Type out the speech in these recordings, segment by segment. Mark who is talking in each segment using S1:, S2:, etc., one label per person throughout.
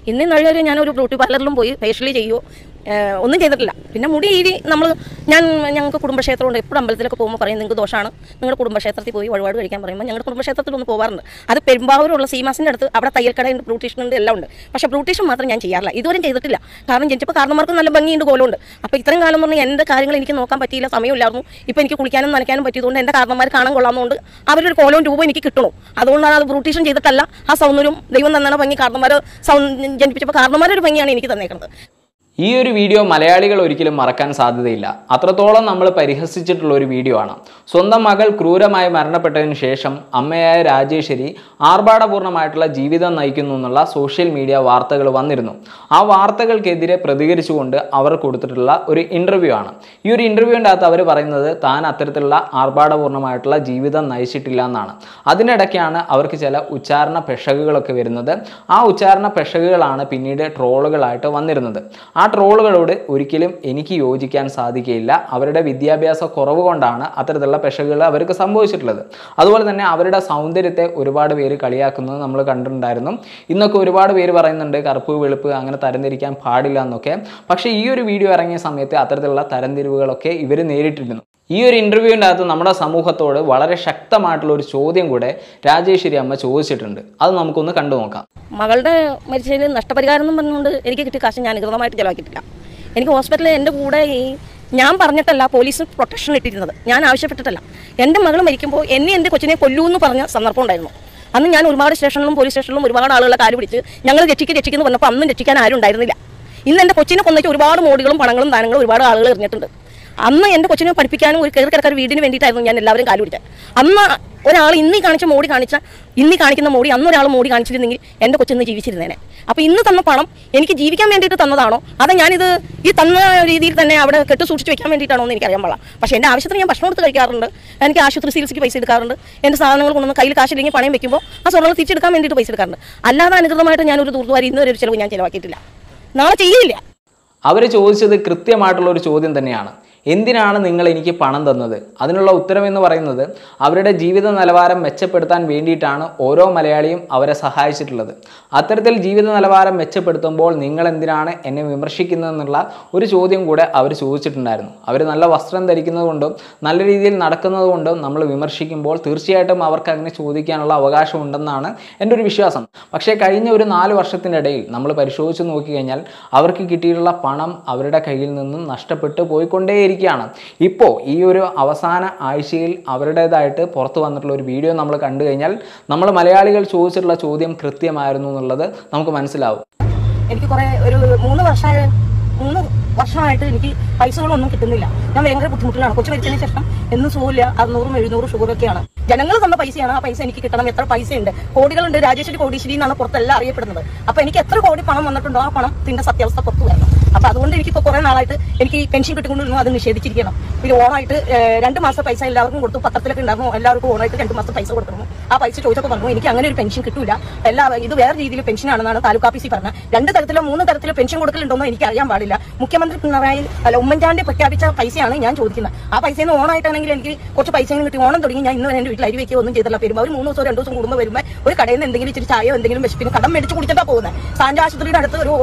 S1: ഇന്ന് നഴുവരെ ഞാനൊരു ബ്യൂട്ടി പാർലറിലും പോയി ഫേഷ്യൽ ചെയ്യുമോ ഒന്നും ചെയ്തിട്ടില്ല പിന്നെ മുടി ഈരി നമ്മൾ ഞാൻ ഞങ്ങൾക്ക് കുടുംബക്ഷേത്രമുണ്ട് എപ്പോഴും അമ്പലത്തിലൊക്കെ പോകുമ്പോൾ പറയും നിങ്ങൾക്ക് ദോഷമാണ് നിങ്ങളുടെ കുടുംബക്ഷേത്രത്തിൽ പോയി വഴിപാട് കഴിക്കാൻ പറയുമ്പോൾ ഞങ്ങളുടെ കുടുംബക്ഷേത്രത്തിൽ ഒന്ന് പോകാറുണ്ട് അത് പെരുമ്പാവൂരുള്ള സീമാസിൻ്റെ അടുത്ത് അവിടെ തയ്യൽക്കടയുണ്ട് ബ്യൂട്ടീഷ്യൻ ഉണ്ട് എല്ലാം ഉണ്ട് പക്ഷേ ബ്യൂട്ടീഷ്യൻ മാത്രം ഞാൻ ചെയ്യാറില്ല ഇതുവരെയും ചെയ്തിട്ടില്ല കാരണം ജനിച്ചപ്പോൾ കാരണന്മാർക്ക് നല്ല ഭംഗിയുണ്ട് കോലമുണ്ട് അപ്പോൾ ഇത്രയും കാലം എന്ന് പറഞ്ഞാൽ എൻ്റെ കാര്യങ്ങൾ എനിക്ക് നോക്കാൻ പറ്റിയില്ല സമയമില്ലായിരുന്നു ഇപ്പോൾ എനിക്ക് കുളിക്കാനും നനയ്ക്കാനും പറ്റിയതുകൊണ്ട് എൻ്റെ കാരണന്മാർ കാണാൻ കൊള്ളാമെന്നുകൊണ്ട് അവരൊരു കോലവും രൂപം എനിക്ക് കിട്ടണം അതുകൊണ്ടാണ് അത് ബ്യൂട്ടീഷ്യൻ ചെയ്തിട്ടല്ല ആ സൗന്ദര്യം ദൈവം തന്നാണ് ഭംഗി കാരണന്മാർ സൗ ജനിപ്പിച്ചപ്പോൾ കാരണന്മാരൊരു ഭംഗിയാണ് എനിക്ക് തന്നേക്കുന്നത്
S2: ഈ ഒരു വീഡിയോ മലയാളികൾ ഒരിക്കലും മറക്കാൻ സാധ്യതയില്ല അത്രത്തോളം നമ്മൾ പരിഹസിച്ചിട്ടുള്ള ഒരു വീഡിയോ ആണ് സ്വന്തം മകൾ ക്രൂരമായി മരണപ്പെട്ടതിന് ശേഷം അമ്മയായ രാജേശ്വരി ആർഭാടപൂർണമായിട്ടുള്ള ജീവിതം നയിക്കുന്നു എന്നുള്ള സോഷ്യൽ മീഡിയ വാർത്തകൾ വന്നിരുന്നു ആ വാർത്തകൾക്കെതിരെ പ്രതികരിച്ചുകൊണ്ട് അവർ കൊടുത്തിട്ടുള്ള ഒരു ഇൻ്റർവ്യൂ ആണ് ഈ ഒരു ഇൻ്റർവ്യൂവിൻ്റെ അകത്ത് അവർ പറയുന്നത് താൻ അത്തരത്തിലുള്ള ആർഭാടപൂർണമായിട്ടുള്ള ജീവിതം നയിച്ചിട്ടില്ല എന്നാണ് അതിനിടയ്ക്കാണ് അവർക്ക് ചില ഉച്ചാരണ പെശകുകളൊക്കെ വരുന്നത് ആ ഉച്ചാരണ പെശകുകളാണ് പിന്നീട് ട്രോളുകളായിട്ട് വന്നിരുന്നത് ആ ട്രോളുകളോട് ഒരിക്കലും എനിക്ക് യോജിക്കാൻ സാധിക്കുകയില്ല അവരുടെ വിദ്യാഭ്യാസ കുറവ് കൊണ്ടാണ് അത്തരത്തിലുള്ള പെശകുകൾ അവർക്ക് സംഭവിച്ചിട്ടുള്ളത് അതുപോലെ തന്നെ അവരുടെ സൗന്ദര്യത്തെ ഒരുപാട് പേര് കളിയാക്കുന്നത് നമ്മൾ കണ്ടിട്ടുണ്ടായിരുന്നു ഇന്നൊക്കെ ഒരുപാട് പേര് പറയുന്നുണ്ട് കറുപ്പ് വെളുപ്പ് അങ്ങനെ തരംതിരിക്കാൻ പാടില്ല എന്നൊക്കെ പക്ഷേ ഈ ഒരു വീഡിയോ ഇറങ്ങിയ സമയത്ത് അത്തരത്തിലുള്ള തരംതിരിവുകളൊക്കെ ഇവർ നേരിട്ടിരുന്നു ഈ ഒരു ഇൻ്റർവ്യൂവിൻ്റെ അകത്ത് നമ്മുടെ സമൂഹത്തോട് വളരെ ശക്തമായിട്ടുള്ള ഒരു ചോദ്യം കൂടെ രാജേശ്വരി അമ്മ ചോദിച്ചിട്ടുണ്ട് അത് നമുക്കൊന്ന് കണ്ടു നോക്കാം
S1: മകളുടെ മരിച്ചതിൽ നഷ്ടപരിഹാരം എന്നും പറഞ്ഞുകൊണ്ട് എനിക്ക് കിട്ടിയ കാശ് ഞാൻ കൃതമായിട്ട് ചിലവാക്കിയിട്ടില്ല എനിക്ക് ഹോസ്പിറ്റലിൽ എൻ്റെ കൂടെ ഈ ഞാൻ പറഞ്ഞിട്ടല്ല പോലീസ് പ്രൊട്ടക്ഷൻ ഇട്ടിരുന്നത് ഞാൻ ആവശ്യപ്പെട്ടിട്ടല്ല എൻ്റെ മകൾ മരിക്കുമ്പോൾ എന്നെ എൻ്റെ കൊച്ചിനെ കൊല്ലൂ എന്ന് പറഞ്ഞ സന്ദർഭം ഉണ്ടായിരുന്നു അന്ന് ഞാൻ ഒരുപാട് സ്റ്റേഷനിലും പോലീസ് സ്റ്റേഷനിലും ഒരുപാട് ആളുകളെ കാല് പിടിച്ച് ഞങ്ങൾ രക്ഷിക്ക് രക്ഷിക്കുന്നു പറഞ്ഞപ്പോൾ അന്നും രക്ഷിക്കാൻ ആരും ഉണ്ടായിരുന്നില്ല ഇന്ന് എൻ്റെ കൊച്ചിനെ കൊന്നിട്ട് ഒരുപാട് മോടികളും പണങ്ങളും ദാനങ്ങളും ഒരുപാട് ആളുകൾ എറിഞ്ഞിട്ടുണ്ട് അന്ന് എൻ്റെ കൊച്ചിനെ പഠിപ്പിക്കാനും ഒരു കയറി കിടക്കാൻ വീടിന് വേണ്ടിയിട്ടായിരുന്നു ഞാൻ എല്ലാവരും കാല് പിടിച്ചത് അന്ന് ഒരാൾ ഇന്നീ കാണിച്ച മോടി കാണിച്ച ഇന്നീ കാണിക്കുന്ന മോടി അന്ന് ഒരാൾ മോടി കാണിച്ചിരുന്നെങ്കിൽ എൻ്റെ കൊച്ചിന്ന് ജീവിച്ചിരുന്നേനെ അപ്പോൾ ഇന്ന് തന്ന പണം എനിക്ക് ജീവിക്കാൻ വേണ്ടിയിട്ട് തന്നതാണോ അതോ ഞാനിത് ഈ തന്ന രീതിയിൽ തന്നെ അവിടെ കെട്ട് സൂക്ഷിച്ച് വെക്കാൻ വേണ്ടിയിട്ടാണോ എന്ന് എനിക്കറിയാൻ പാടില്ല പക്ഷേ എൻ്റെ ആവശ്യത്തിന് ഞാൻ ഭക്ഷണം എടുത്ത് കഴിക്കാറുണ്ട് എനിക്ക് ആശുപത്രി ചികിത്സയ്ക്ക് പൈസ എടുക്കാറുണ്ട് എൻ്റെ സാധനങ്ങൾ കൊണ്ടുവന്ന് കയ്യിൽ കാശില്ലെങ്കിൽ പണയം വെക്കുമ്പോൾ ആ സ്വർണ്ണം തിരിച്ചെടുക്കാൻ വേണ്ടിയിട്ട് പൈസ എടുക്കാറുണ്ട് അല്ലാതെ അനുകൃതമായിട്ട് ഞാനൊരു തൂർത്തുവാരി ഇന്ന് വരെ ഒരു ചിലവ് ഞാൻ ചിലവാക്കിയിട്ടില്ല നാളെ ചെയ്യില്ല
S2: അവർ ചോദിച്ചത് കൃത്യമായിട്ടുള്ള ഒരു ചോദ്യം തന്നെയാണ് എന്തിനാണ് നിങ്ങൾ എനിക്ക് പണം തന്നത് അതിനുള്ള ഉത്തരം എന്ന് പറയുന്നത് അവരുടെ ജീവിത നിലവാരം മെച്ചപ്പെടുത്താൻ വേണ്ടിയിട്ടാണ് ഓരോ മലയാളിയും അവരെ സഹായിച്ചിട്ടുള്ളത് അത്തരത്തിൽ ജീവിത നിലവാരം മെച്ചപ്പെടുത്തുമ്പോൾ നിങ്ങൾ എന്തിനാണ് എന്നെ വിമർശിക്കുന്നതെന്നുള്ള ഒരു ചോദ്യം കൂടെ അവർ ചോദിച്ചിട്ടുണ്ടായിരുന്നു അവർ നല്ല വസ്ത്രം ധരിക്കുന്നത് കൊണ്ടും നല്ല രീതിയിൽ നടക്കുന്നത് കൊണ്ടും നമ്മൾ വിമർശിക്കുമ്പോൾ തീർച്ചയായിട്ടും അവർക്ക് അങ്ങനെ ചോദിക്കാനുള്ള അവകാശം ഉണ്ടെന്നാണ് എൻ്റെ ഒരു വിശ്വാസം പക്ഷേ കഴിഞ്ഞ ഒരു നാല് വർഷത്തിനിടയിൽ നമ്മൾ പരിശോധിച്ച് നോക്കിക്കഴിഞ്ഞാൽ അവർക്ക് കിട്ടിയിട്ടുള്ള പണം അവരുടെ കയ്യിൽ നിന്നും നഷ്ടപ്പെട്ടു പോയിക്കൊണ്ടേയിരിക്കുകയാണ് ഇപ്പോൾ ഈ ഒരു അവസാന ആഴ്ചയിൽ അവരുടേതായിട്ട് പുറത്തു വന്നിട്ടുള്ള ഒരു വീഡിയോ നമ്മൾ കണ്ടു കഴിഞ്ഞാൽ നമ്മൾ മലയാളികൾ ചോദിച്ചിട്ടുള്ള ചോദ്യം കൃത്യമായിരുന്നു എന്നുള്ളത് നമുക്ക് മനസ്സിലാവും
S1: എനിക്ക് കുറെ ഒരു മൂന്ന് വർഷമായ മൂന്ന് വർഷമായിട്ട് എനിക്ക് പൈസകളൊന്നും കിട്ടുന്നില്ല ഞാൻ ഭയങ്കര ബുദ്ധിമുട്ടിലാണ് കൊച്ചു മരിച്ചതിന് ശേഷം എന്നും സുഖമില്ല അറുന്നൂറും എഴുന്നൂറും ഷുഗറൊക്കെയാണ് ജനങ്ങൾ തന്ന പൈസയാണ് ആ പൈസ എനിക്ക് കിട്ടണം എത്ര പൈസയുണ്ട് കോടികളുണ്ട് രാജേശ്വരി കോടീശ്വരി എന്നാണ് പുറത്തെല്ലാം അറിയപ്പെടുന്നത് അപ്പൊ എനിക്ക് എത്ര കോടി പണം വന്നിട്ടുണ്ടോ ആ പണം ഇതിന്റെ സത്യാവസ്ഥ പുറത്തു വരണം അപ്പൊ അതുകൊണ്ട് എനിക്ക് ഇപ്പോൾ കുറെ നാളായിട്ട് എനിക്ക് ഈ പെൻഷൻ കിട്ടിക്കൊണ്ടിരുന്നു അത് നിഷേധിച്ചിരിക്കണം പിന്നെ ഓണായിട്ട് ഏഹ്, രണ്ട് മാസം പൈസ എല്ലാവർക്കും കൊടുത്തു പത്രത്തിലൊക്കെ ഉണ്ടായിരുന്നു എല്ലാവർക്കും ഓണായിട്ട് രണ്ട് മാസം പൈസ കൊടുത്തിരുന്നു ആ പൈസ ചോദിച്ചപ്പോൾ പറഞ്ഞു എനിക്ക് അങ്ങനെ ഒരു പെൻഷൻ കിട്ടൂല എല്ലാ ഇത് വേറെ രീതിയിൽ പെൻഷൻ ആണെന്നാണ് താലൂക്ക് ഓഫീസിൽ പറഞ്ഞത് രണ്ട് തരത്തിലോ മൂന്ന് തരത്തിലോ പെൻഷൻ കൊടുക്കലുണ്ടോന്നോ എനിക്ക് അറിയാൻ പാടില്ല മുഖ്യമന്ത്രി പിണറായി അല്ല ഉമ്മൻചാണ്ടി പ്രഖ്യാപിച്ച പൈസയാണ് ഞാൻ ചോദിക്കുന്നത് ആ പൈസയിൽ നിന്ന് ഓണായിട്ടാണെങ്കിൽ എനിക്ക് കുറച്ച് പൈസ കിട്ടി ഓണം തുടങ്ങി ഞാൻ ഇന്ന് വരെ എൻ്റെ വീട്ടിൽ അരി വെക്കുകയോ ഒന്നും ചെയ്തില്ല പെരുമ്പോൾ ഒരു മൂന്ന് ദിവസം രണ്ട് ദിവസം കൂടുമ്പോൾ വരുമ്പോൾ ഒരു കടയിൽ നിന്ന് എന്തെങ്കിലും ഇച്ചിരി ചായയോ എന്തെങ്കിലും വിശപ്പിന് കടം മേടിച്ച് കുടിച്ചിട്ടാ പോകുന്നത് സാഞ്ച ആശുപത്രിയുടെ അടുത്ത് ഒരു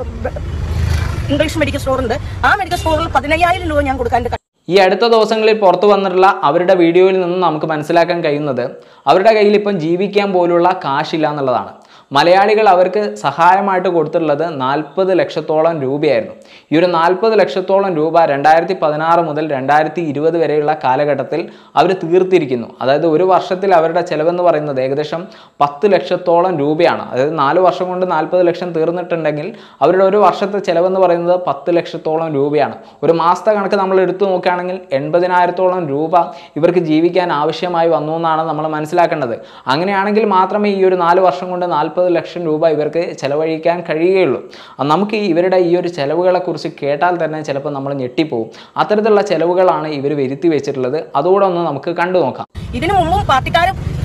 S1: ഇംഗ്ലീഷ് മെഡിക്കൽ സ്റ്റോർ ഉണ്ട് ആ മെഡിക്കൽ സ്റ്റോറിൽ പതിനയ്യായിരം രൂപ ഞാൻ കൊടുക്കാൻ എൻ്റെ
S2: ഈ അടുത്ത ദിവസങ്ങളിൽ പുറത്തു വന്നിട്ടുള്ള അവരുടെ വീഡിയോയിൽ നിന്നും നമുക്ക് മനസ്സിലാക്കാൻ കഴിയുന്നത് അവരുടെ കയ്യിൽ ഇപ്പം ജീവിക്കാൻ പോലുള്ള കാശില്ല എന്നുള്ളതാണ് മലയാളികൾ അവർക്ക് സഹായമായിട്ട് കൊടുത്തിട്ടുള്ളത് നാൽപ്പത് ലക്ഷത്തോളം രൂപയായിരുന്നു ഈ ഒരു നാൽപ്പത് ലക്ഷത്തോളം രൂപ രണ്ടായിരത്തി പതിനാറ് മുതൽ രണ്ടായിരത്തി ഇരുപത് വരെയുള്ള കാലഘട്ടത്തിൽ അവർ തീർത്തിരിക്കുന്നു അതായത് ഒരു വർഷത്തിൽ അവരുടെ ചെലവെന്ന് പറയുന്നത് ഏകദേശം പത്ത് ലക്ഷത്തോളം രൂപയാണ് അതായത് നാല് വർഷം കൊണ്ട് നാൽപ്പത് ലക്ഷം തീർന്നിട്ടുണ്ടെങ്കിൽ അവരുടെ ഒരു വർഷത്തെ ചെലവെന്ന് പറയുന്നത് പത്ത് ലക്ഷത്തോളം രൂപയാണ് ഒരു മാസത്തെ കണക്ക് നമ്മൾ എടുത്തു നോക്കുകയാണെങ്കിൽ എൺപതിനായിരത്തോളം രൂപ ഇവർക്ക് ജീവിക്കാൻ ആവശ്യമായി വന്നു എന്നാണ് നമ്മൾ മനസ്സിലാക്കേണ്ടത് അങ്ങനെയാണെങ്കിൽ മാത്രമേ ഈ ഒരു നാല് വർഷം കൊണ്ട് നാൽപ്പത് ലക്ഷം രൂപ ഇവർക്ക് ചെലവഴിക്കാൻ കഴിയുകയുള്ളൂ അത് നമുക്ക് ഈ ഇവരുടെ ഈ ഒരു ചെലവുകളെ കുറിച്ച് കേട്ടാൽ തന്നെ ചിലപ്പോൾ നമ്മൾ ഞെട്ടിപ്പോവും അത്തരത്തിലുള്ള ചെലവുകളാണ് ഇവർ വരുത്തി വെച്ചിട്ടുള്ളത് അതുകൂടെ ഒന്ന് നമുക്ക് കണ്ടു നോക്കാം
S1: ഇതിനു മുമ്പും പാർട്ടിക്കാർ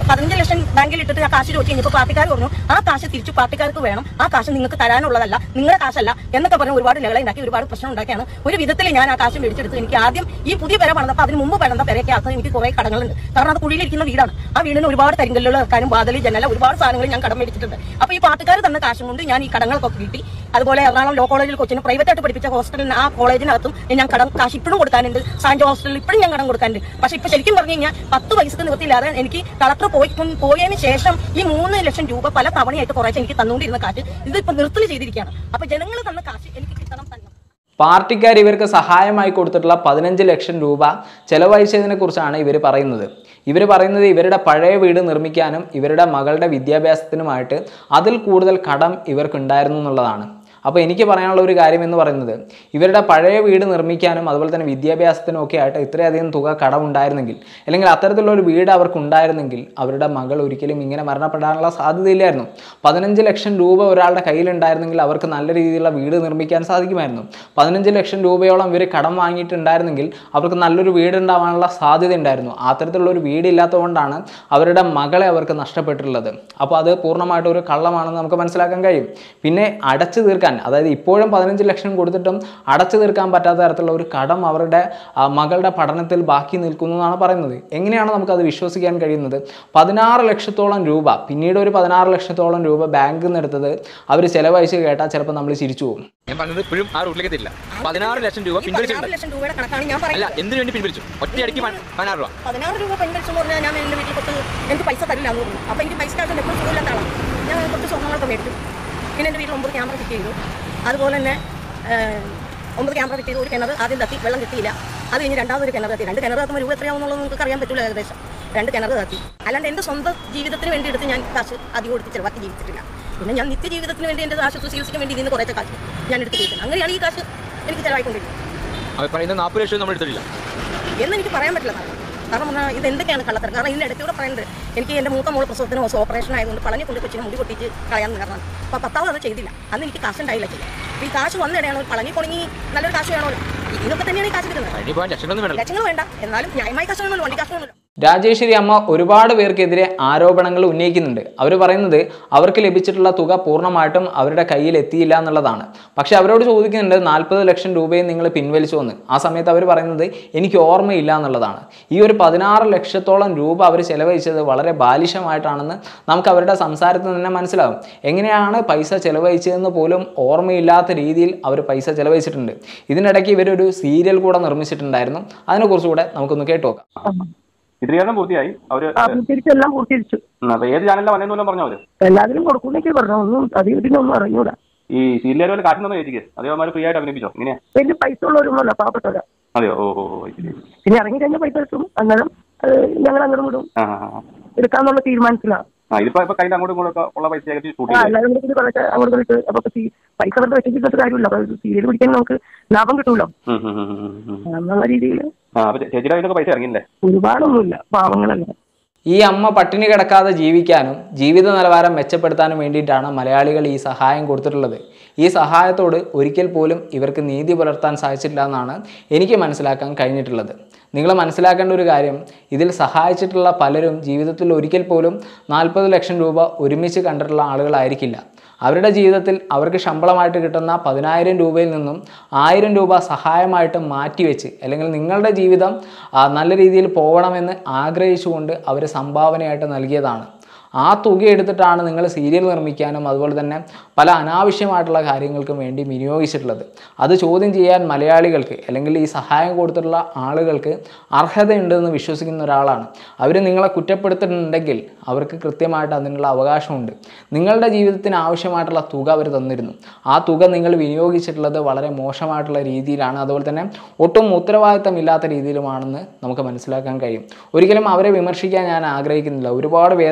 S1: പതിനഞ്ച് ലക്ഷം ബാങ്കിൽ ഇട്ടിട്ട് ആ കാശ് ചോദിച്ചു കഴിഞ്ഞപ്പോൾ പാർട്ടിക്കാർ പറഞ്ഞു ആ കാശ് തിരിച്ചു പാർട്ടിക്കാർക്ക് വേണം ആ കാശ് നിങ്ങൾക്ക് തരാനുള്ളതല്ല നിങ്ങളുടെ കാശല്ല എന്നൊക്കെ പറഞ്ഞ് ഒരുപാട് ലഹള ഉണ്ടാക്കി ഒരുപാട് പ്രശ്നം ഉണ്ടാക്കിയാണ് ഒരു വിധത്തിൽ ഞാൻ ആ കാശ് മേടിച്ചെടുത്ത് എനിക്ക് ആദ്യം ഈ പുതിയ പെര പണിതപ്പോൾ അതിന് മുമ്പ് പണിത പെരയ്ക്കകത്ത് എനിക്ക് കുറെ കടങ്ങളുണ്ട് കാരണം അത് കുഴിയിലിരിക്കുന്ന വീടാണ് ആ വീടിന് ഒരുപാട് കരിങ്കല്ലുകൾ വെക്കാനും വാതിൽ ജനല ഒരുപാട് സാധനങ്ങൾ ഞാൻ കടം മേടിച്ചിട്ടുണ്ട് അപ്പൊ ഈ പാർട്ടിക്കാർ തന്ന കാശും കൊണ്ട് ഞാൻ ഈ കടങ്ങളൊക്കെ കിട്ടി അതുപോലെ എറണാകുളം ലോ കോളേജിൽ കൊച്ചിന് പ്രൈവറ്റ് ആയിട്ട് പഠിപ്പിച്ച ഹോസ്റ്റലിന് ആ കോളേജിനകത്തും ഞാൻ കടം കാശ് ഇപ്പോഴും കൊടുക്കാനുണ്ട് സാൻജോ ഹോസ്റ്റലിൽ ഇപ്പോഴും ഞാൻ കടം കൊടുക്കാനുണ്ട് പക്ഷെ ഇപ്പൊ ശരിക്കും പറഞ്ഞു കഴിഞ്ഞാൽ പത്ത് പൈസക്ക് നിവൃത്തിയില്ലാതെ എനിക്ക് കളക്ടർ പോയി പോയതിന് ശേഷം ഈ മൂന്ന് ലക്ഷം രൂപ പല തവണയായിട്ട് കുറേശ്ശെ എനിക്ക് തന്നുകൊണ്ടിരുന്ന കാശ് ഇത് ഇപ്പൊ നിർത്തൽ ചെയ്തിരിക്കുകയാണ് അപ്പൊ ജനങ്ങൾ തന്ന കാശ് എനിക്ക് കിട്ടണം തന്നെ
S2: പാർട്ടിക്കാർ ഇവർക്ക് സഹായമായി കൊടുത്തിട്ടുള്ള പതിനഞ്ച് ലക്ഷം രൂപ ചെലവഴിച്ചതിനെ കുറിച്ചാണ് ഇവർ പറയുന്നത് ഇവർ പറയുന്നത് ഇവരുടെ പഴയ വീട് നിർമ്മിക്കാനും ഇവരുടെ മകളുടെ വിദ്യാഭ്യാസത്തിനുമായിട്ട് അതിൽ കൂടുതൽ കടം ഇവർക്കുണ്ടായിരുന്നു എന്നുള്ളതാണ് അപ്പോൾ എനിക്ക് പറയാനുള്ള ഒരു കാര്യം എന്ന് പറയുന്നത് ഇവരുടെ പഴയ വീട് നിർമ്മിക്കാനും അതുപോലെ തന്നെ വിദ്യാഭ്യാസത്തിനും ഒക്കെ ആയിട്ട് ഇത്രയധികം തുക കടമുണ്ടായിരുന്നെങ്കിൽ അല്ലെങ്കിൽ അത്തരത്തിലുള്ള ഒരു വീട് അവർക്ക് ഉണ്ടായിരുന്നെങ്കിൽ അവരുടെ മകൾ ഒരിക്കലും ഇങ്ങനെ മരണപ്പെടാനുള്ള സാധ്യതയില്ലായിരുന്നു പതിനഞ്ച് ലക്ഷം രൂപ ഒരാളുടെ കയ്യിലുണ്ടായിരുന്നെങ്കിൽ അവർക്ക് നല്ല രീതിയിലുള്ള വീട് നിർമ്മിക്കാൻ സാധിക്കുമായിരുന്നു പതിനഞ്ച് ലക്ഷം രൂപയോളം ഇവർ കടം വാങ്ങിയിട്ടുണ്ടായിരുന്നെങ്കിൽ അവർക്ക് നല്ലൊരു വീട് ഉണ്ടാവാനുള്ള സാധ്യത ഉണ്ടായിരുന്നു അത്തരത്തിലുള്ള ഒരു വീടില്ലാത്തതുകൊണ്ടാണ് അവരുടെ മകളെ അവർക്ക് നഷ്ടപ്പെട്ടിട്ടുള്ളത് അപ്പോൾ അത് പൂർണ്ണമായിട്ടും ഒരു കള്ളമാണെന്ന് നമുക്ക് മനസ്സിലാക്കാൻ കഴിയും പിന്നെ അടച്ചു തീർക്കാൻ അതായത് ഇപ്പോഴും പതിനഞ്ച് ലക്ഷം കൊടുത്തിട്ടും അടച്ചു തീർക്കാൻ പറ്റാത്ത തരത്തിലുള്ള ഒരു കടം അവരുടെ ആ, മകളുടെ പഠനത്തിൽ ബാക്കി നിൽക്കുന്നു എന്നാണ് പറയുന്നത് എങ്ങനെയാണ് നമുക്കത് വിശ്വസിക്കാൻ കഴിയുന്നത് പതിനാറ് ലക്ഷത്തോളം രൂപ പിന്നീട് ഒരു പതിനാറ് ലക്ഷത്തോളം രൂപ ബാങ്കിൽ നിന്ന് എടുത്തത് അവർ ചിലവഴിച്ച് കേട്ടാൽ ചിലപ്പോൾ നമ്മൾ ചിരിച്ചു പോകും
S3: ഞാൻ പറഞ്ഞത് ഇപ്പോഴും ആ റൂട്ടിലേക്ക് എത്തില്ല പതിനാറ് ലക്ഷം രൂപ
S1: ഈ
S3: പിൻവലിച്ചിട്ടുണ്ട്
S1: പതിനാറ് ലക്ഷം രൂപയുടെ കണക്കാണ് ഞാൻ
S3: അല്ല
S1: പറയുന്നത്
S3: എന്തിനു വേണ്ടി പിൻവലിച്ചു ഒറ്റയടിക്ക് പ- പതിനാറ് രൂപ
S1: പതിനാറ് രൂപ പെൻകടിച്ചെന്ന് പറഞ്ഞാൽ ഞാൻ എന്റെ വീട്ടിൽ കുറച്ച് എനിക്ക് പൈസ തരില്ല എന്ന് പറഞ്ഞു അപ്പൊ എനിക്ക് പൈസ കാശ് എപ്പോഴും സുഖമില്ലാത്ത ആളാണ് ഞാൻ കുറച്ച് സ്വർണ്ണങ്ങളൊക്കെ മേടിച്ചു പിന്നെ എൻ്റെ വീട്ടിൽ ഒമ്പത് ക്യാമറ ഫിറ്റ് ചെയ്തു അതുപോലെ തന്നെ ഏഹ്, ഒമ്പത് ക്യാമറ ഫിറ്റ് ചെയ്തു ഒരു കിണർ ആദ്യം തത്തി വെള്ളം കിട്ടിയില്ല അത് കഴിഞ്ഞ് രണ്ടാമതൊരു കിണർ തത്തി രണ്ട് കിണർ തത്തുമ്പോൾ രൂപ എത്രയാവുന്നുള്ളത് നിങ്ങൾക്ക് അറിയാൻ പറ്റില്ല ഏകദേശം രണ്ട് കിണർ തത്തി അല്ലാണ്ട് എൻ്റെ സ്വന്തം ജീവിതത്തിന് വേണ്ടി എടുത്ത് ഞാൻ കാശ് അധികം കൊടുത്ത് ചിലവാക്കി ജീവിച്ചിട്ടില്ല പിന്നെ ഞാൻ നിത്യ ജീവിതത്തിന് വേണ്ടി എൻ്റെ ആശുപത്രി ചികിത്സയ്ക്ക് വേണ്ടി ഇതിന് കുറേശ്ശെ കാശ് ഞാൻ എടുത്ത് ജീവിക്കുന്നത് അങ്ങനെയാണ് ഈ കാശ് എനിക്ക് ചിലവായിക്കൊണ്ടിരിക്കുന്നത്
S3: അവർ പറയുന്ന നാൽപ്പത് ലക്ഷം നമ്മൾ എടുത്തിട്ടില്ല
S1: എന്ന് എനിക്ക് പറയാൻ പറ്റില്ല കാരണം കാരണം പറഞ്ഞാൽ ഇത് എന്തൊക്കെയാണ് കള്ളത്തരം കാരണം ഇതിൻ്റെ ഇടയ്ക്കൂടെ പറയുന്നത് എനിക്ക് എൻ്റെ മൂത്ത മോള് പ്രസവത്തിന് ഹോസ് ഓപ്പറേഷൻ ആയതുകൊണ്ട് പളഞ്ഞു കൊണ്ട് കൊച്ചിനെ മുടി പൊട്ടിച്ച് കളയാൻ കാരണം അപ്പോൾ പത്താമത് അത് ചെയ്തില്ല അന്ന് എനിക്ക് കാശ് ഉണ്ടായില്ല ചെയ്യാൻ അപ്പോൾ ഈ കാശ് വന്നിടെയാണ് പളഞ്ഞി പൊണങ്ങി നല്ലൊരു കാശ് വേണമല്ലോ ഇതൊക്കെ തന്നെയാണ് ഈ കാശ് കിട്ടുന്നത്
S3: അതിന് പോകാൻ ലക്ഷങ്ങളൊന്നും വേണമല്ലോ
S1: ലക്ഷങ്ങൾ വേണ്ട എന്നാലും ന്യായമായ കാശ് വേണമല്ലോ വണ്ടി കാശ് വേണമല്ലോ
S2: രാജേശ്വരി അമ്മ ഒരുപാട് പേർക്കെതിരെ ആരോപണങ്ങൾ ഉന്നയിക്കുന്നുണ്ട് അവർ പറയുന്നത് അവർക്ക് ലഭിച്ചിട്ടുള്ള തുക പൂർണ്ണമായിട്ടും അവരുടെ കയ്യിൽ എത്തിയില്ല എന്നുള്ളതാണ് പക്ഷെ അവരോട് ചോദിക്കുന്നുണ്ട് നാൽപ്പത് ലക്ഷം രൂപയും നിങ്ങൾ പിൻവലിച്ചു എന്ന് ആ സമയത്ത് അവർ പറയുന്നത് എനിക്ക് ഓർമ്മയില്ല എന്നുള്ളതാണ് ഈ ഒരു പതിനാറ് ലക്ഷത്തോളം രൂപ അവർ ചെലവഴിച്ചത് വളരെ ബാലിശമായിട്ടാണെന്ന് നമുക്ക് അവരുടെ സംസാരത്തിൽ തന്നെ മനസ്സിലാകും എങ്ങനെയാണ് പൈസ ചെലവഴിച്ചതെന്ന് പോലും ഓർമ്മയില്ലാത്ത രീതിയിൽ അവർ പൈസ ചെലവഴിച്ചിട്ടുണ്ട് ഇതിനിടയ്ക്ക് ഇവരൊരു സീരിയൽ കൂടെ നിർമ്മിച്ചിട്ടുണ്ടായിരുന്നു അതിനെക്കുറിച്ചുകൂടെ നമുക്കൊന്ന് കേട്ടു നോക്കാം
S4: ചിത്രീകരണം പൂർത്തിയായി അവര്
S5: ആ പൂർത്തീകരിച്ചെല്ലാം പൂർത്തീകരിച്ചു
S4: ഉം, അപ്പൊ ഏത് ചാനലിലാണ് വന്നതെന്ന് പറഞ്ഞു അവര്
S5: എല്ലാത്തിനും കൊടുക്കുന്നൊക്കെ പറഞ്ഞു ഒന്നും അത് ഇതിനൊന്നും അറിഞ്ഞൂടാ
S4: ഈ സീരിയൽ വല്ല കാശ് തന്നെ ചേച്ചിക്ക് അതേമാതിരി ഫ്രീ ആയിട്ട് അഭിനയിപ്പിച്ചോ ഇങ്ങനെ
S5: വലിയ പൈസ ഉള്ളവരൊന്നുമല്ല പാവപ്പെട്ടവരാ
S4: അതെയോ ഓ ഓ ഓ ശരി
S5: പിന്നെ ഇറങ്ങി കഴിഞ്ഞാൽ പൈസ കിട്ടും അന്നേരം ഞങ്ങൾ അങ്ങോട്ട് വിടും
S4: ആ ആ, ആ.
S5: എടുക്കാന്നുള്ള തീരുമാനത്തിലാണ്
S4: ആ ഇതിപ്പോ ഇപ്പൊ കയ്യിൽ അങ്ങോട്ടും ഇങ്ങോട്ടും ഒക്കെ ഉള്ള പൈസ ഏകദേശം ഷൂട്ട്
S5: ആ
S4: ചെയ്ത്
S5: എല്ലാവരും കൂടി കുറച്ച് അങ്ങോട്ട് പോയിട്ട് അപ്പൊ ഇപ്പൊ സീ- പൈസ വെറുതെ വെച്ചിട്ട് കാര്യമില്ല അപ്പൊ സീരിയൽ പിടിക്കാൻ നമുക്ക് ലാഭം കിട്ടുമല്ലോ
S4: ഉം, ഉം, ഉം, ഉം, ഉം.
S5: എന്നുള്ള രീതിയിൽ
S4: ആ അപ്പൊ ചേ- ചേച്ചിയുടെ കയ്യിലൊക്കെ പൈസ ഇറങ്ങിയില്ലേ
S5: ഒരുപാടൊന്നുമില്ല പാവങ്ങളല്ല
S2: ഈ അമ്മ പട്ടിണി കിടക്കാതെ ജീവിക്കാനും ജീവിത നിലവാരം മെച്ചപ്പെടുത്താനും വേണ്ടിയിട്ടാണ് മലയാളികൾ ഈ സഹായം കൊടുത്തിട്ടുള്ളത് ഈ സഹായത്തോട് ഒരിക്കൽ പോലും ഇവർക്ക് നീതി പുലർത്താൻ സാധിച്ചിട്ടില്ല എന്നാണ് എനിക്ക് മനസ്സിലാക്കാൻ കഴിഞ്ഞിട്ടുള്ളത് നിങ്ങൾ മനസ്സിലാക്കേണ്ട ഒരു കാര്യം ഇതിൽ സഹായിച്ചിട്ടുള്ള പലരും ജീവിതത്തിൽ ഒരിക്കൽ പോലും നാൽപ്പത് ലക്ഷം രൂപ ഒരുമിച്ച് കണ്ടിട്ടുള്ള ആളുകളായിരിക്കില്ല അവരുടെ ജീവിതത്തിൽ അവർക്ക് ശമ്പളമായിട്ട് കിട്ടുന്ന പതിനായിരം രൂപയിൽ നിന്നും ആയിരം രൂപ സഹായമായിട്ട് മാറ്റിവെച്ച് അല്ലെങ്കിൽ നിങ്ങളുടെ ജീവിതം ആ, നല്ല രീതിയിൽ പോകണമെന്ന് ആഗ്രഹിച്ചുകൊണ്ട് അവർ സംഭാവനയായിട്ട് നൽകിയതാണ് ആ തുക എടുത്തിട്ടാണ് നിങ്ങൾ സീരിയൽ നിർമ്മിക്കാനും അതുപോലെ തന്നെ പല അനാവശ്യമായിട്ടുള്ള കാര്യങ്ങൾക്കും വേണ്ടി വിനിയോഗിച്ചിട്ടുള്ളത് അത് ചോദ്യം ചെയ്യാൻ മലയാളികൾക്ക് അല്ലെങ്കിൽ ഈ സഹായം കൊടുത്തിട്ടുള്ള ആളുകൾക്ക് അർഹതയുണ്ടെന്ന് വിശ്വസിക്കുന്ന ഒരാളാണ് അവർ നിങ്ങളെ കുറ്റപ്പെടുത്തുന്നുണ്ടെങ്കിൽ അവർക്ക് കൃത്യമായിട്ട് അതിനുള്ള അവകാശമുണ്ട് നിങ്ങളുടെ ജീവിതത്തിന് ആവശ്യമായിട്ടുള്ള തുക അവർ തന്നിരുന്നു ആ തുക നിങ്ങൾ വിനിയോഗിച്ചിട്ടുള്ളത് വളരെ മോശമായിട്ടുള്ള രീതിയിലാണ് അതുപോലെ തന്നെ ഒട്ടും ഉത്തരവാദിത്തമില്ലാത്ത രീതിയിലുമാണെന്ന് നമുക്ക് മനസ്സിലാക്കാൻ കഴിയും ഒരിക്കലും അവരെ വിമർശിക്കാൻ ഞാൻ ആഗ്രഹിക്കുന്നില്ല ഒരുപാട് വേദന അവരെ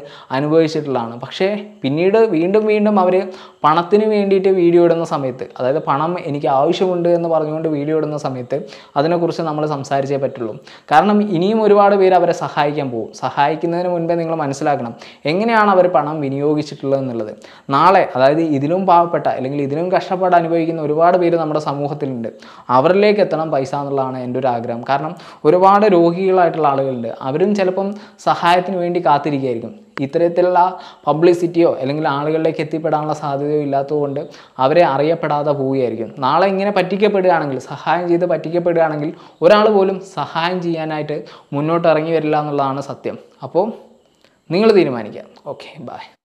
S2: അനുഭവിച്ചിട്ടുള്ളതാണ് പക്ഷേ പിന്നീട് വീണ്ടും വീണ്ടും അവർ പണത്തിന് വേണ്ടിയിട്ട് വീഡിയോ ഇടുന്ന സമയത്ത് അതായത് പണം എനിക്ക് ആവശ്യമുണ്ട് എന്ന് പറഞ്ഞുകൊണ്ട് വീഡിയോ ഇടുന്ന സമയത്ത് അതിനെക്കുറിച്ച് നമ്മൾ സംസാരിച്ചേ പറ്റുള്ളൂ കാരണം ഇനിയും ഒരുപാട് പേര് അവരെ സഹായിക്കാൻ പോകും സഹായിക്കുന്നതിന് മുൻപേ നിങ്ങൾ മനസ്സിലാക്കണം എങ്ങനെയാണ് അവർ പണം വിനിയോഗിച്ചിട്ടുള്ളത് എന്നുള്ളത് നാളെ അതായത് ഇതിലും പാവപ്പെട്ട അല്ലെങ്കിൽ ഇതിലും കഷ്ടപ്പാട് അനുഭവിക്കുന്ന ഒരുപാട് പേര് നമ്മുടെ സമൂഹത്തിലുണ്ട് അവരിലേക്ക് എത്തണം പൈസ എന്നുള്ളതാണ് എൻ്റെ ഒരു ആഗ്രഹം കാരണം ഒരുപാട് രോഗികളായിട്ടുള്ള ആളുകളുണ്ട് അവരും ചിലപ്പം സഹായത്തിന് വേണ്ടി കാത്തിരിക്കുകയായിരിക്കും ഇത്തരത്തിലുള്ള പബ്ലിസിറ്റിയോ അല്ലെങ്കിൽ ആളുകളിലേക്ക് എത്തിപ്പെടാനുള്ള സാധ്യതയോ ഇല്ലാത്തതുകൊണ്ട് അവരെ അറിയപ്പെടാതെ പോവുകയായിരിക്കും നാളെ ഇങ്ങനെ പറ്റിക്കപ്പെടുകയാണെങ്കിൽ സഹായം ചെയ്ത് പറ്റിക്കപ്പെടുകയാണെങ്കിൽ ഒരാൾ പോലും സഹായം ചെയ്യാനായിട്ട് മുന്നോട്ട് ഇറങ്ങി വരില്ല എന്നുള്ളതാണ് സത്യം അപ്പോൾ നിങ്ങൾ തീരുമാനിക്കുക ഓക്കെ ബൈ